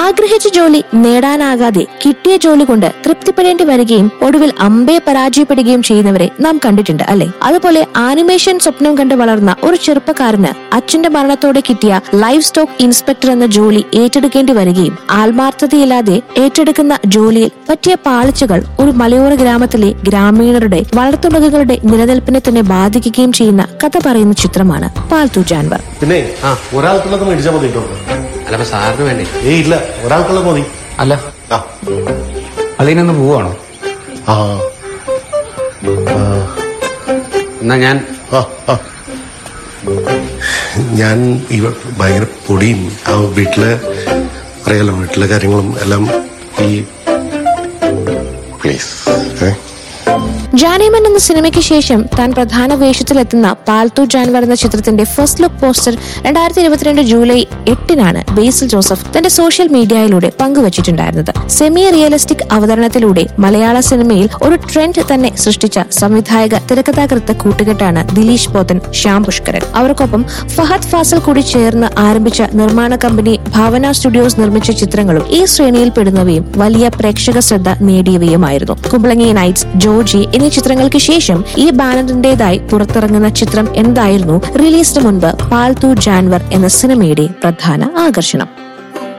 ആഗ്രഹിച്ച ജോലി നേടാനാകാതെ കിട്ടിയ ജോലി കൊണ്ട് തൃപ്തിപ്പെടേണ്ടി വരികയും ഒടുവിൽ അമ്പയെ പരാജയപ്പെടുകയും ചെയ്യുന്നവരെ നാം കണ്ടിട്ടുണ്ട് അല്ലെ അതുപോലെ ആനിമേഷൻ സ്വപ്നം കണ്ട് വളർന്ന ഒരു ചെറുപ്പക്കാരന് അച്ഛന്റെ മരണത്തോടെ കിട്ടിയ ലൈഫ് സ്റ്റോക്ക് ഇൻസ്പെക്ടർ എന്ന ജോലി ഏറ്റെടുക്കേണ്ടി വരികയും ആത്മാർത്ഥതയില്ലാതെ ഏറ്റെടുക്കുന്ന ജോലിയിൽ പറ്റിയ പാളിച്ചകൾ ഒരു മലയോര ഗ്രാമത്തിലെ ഗ്രാമീണരുടെ വളർത്തുമൃഗങ്ങളുടെ നിലനിൽപ്പിനെ തന്നെ ബാധിക്കുകയും ചെയ്യുന്ന കഥ പറയുന്ന ചിത്രമാണ് പാൽത്തു ജാൻവർ പിന്നെ ആ ഒരാൾക്കുള്ളത് മേടിച്ചാൽ മതി കേട്ടോ അല്ല അപ്പൊ സാറിന് വേണ്ടേ ഏയ് ഇല്ല ഒരാൾക്കുള്ളത് മതി അല്ല ആ അതിനൊന്ന് പോവാണോ ആ എന്നാ ഞാൻ ആ, ആ. ഞാൻ ഇവ ഭയങ്കര പൊടിയും ആ വീട്ടിലെ അറിയാലോ വീട്ടിലെ കാര്യങ്ങളും എല്ലാം ഈ പ്ലീസ് ഏ ജാനേമൻ എന്ന സിനിമയ്ക്ക് ശേഷം താൻ പ്രധാന വേഷത്തിലെത്തുന്ന പാൽത്തു ജാൻവർ എന്ന ചിത്രത്തിന്റെ ഫസ്റ്റ് ലുക്ക് പോസ്റ്റർ രണ്ടായിരത്തി ഇരുപത്തിരണ്ട് ജൂലൈ എട്ടിനാണ് ബേസിൽ ജോസഫ് തന്റെ സോഷ്യൽ മീഡിയയിലൂടെ പങ്കുവച്ചിട്ടുണ്ടായിരുന്നത് സെമി റിയലിസ്റ്റിക് അവതരണത്തിലൂടെ മലയാള സിനിമയിൽ ഒരു ട്രെൻഡ് തന്നെ സൃഷ്ടിച്ച സംവിധായക തിരക്കഥാകൃത്ത് കൂട്ടുകെട്ടാണ് ദിലീഷ് പോത്തൻ ശ്യാം പുഷ്കരൻ അവർക്കൊപ്പം ഫഹദ് ഫാസൽ കൂടി ചേർന്ന് ആരംഭിച്ച നിർമ്മാണ കമ്പനി ഭാവന സ്റ്റുഡിയോസ് നിർമ്മിച്ച ചിത്രങ്ങളും ഈ ശ്രേണിയിൽ പെടുന്നവയും വലിയ പ്രേക്ഷക ശ്രദ്ധ നേടിയവയുമായിരുന്നു കുമ്പളങ്ങി നൈറ്റ്സ് ജോർജി എന്നീ ചിത്രങ്ങൾക്ക് ശേഷം ഈ ബാനറിന്റേതായി പുറത്തിറങ്ങുന്ന ചിത്രം എന്തായിരുന്നു റിലീസിന് മുൻപ് പാൽത്തു ജാൻവർ എന്ന സിനിമയുടെ പ്രധാന ആകർഷണം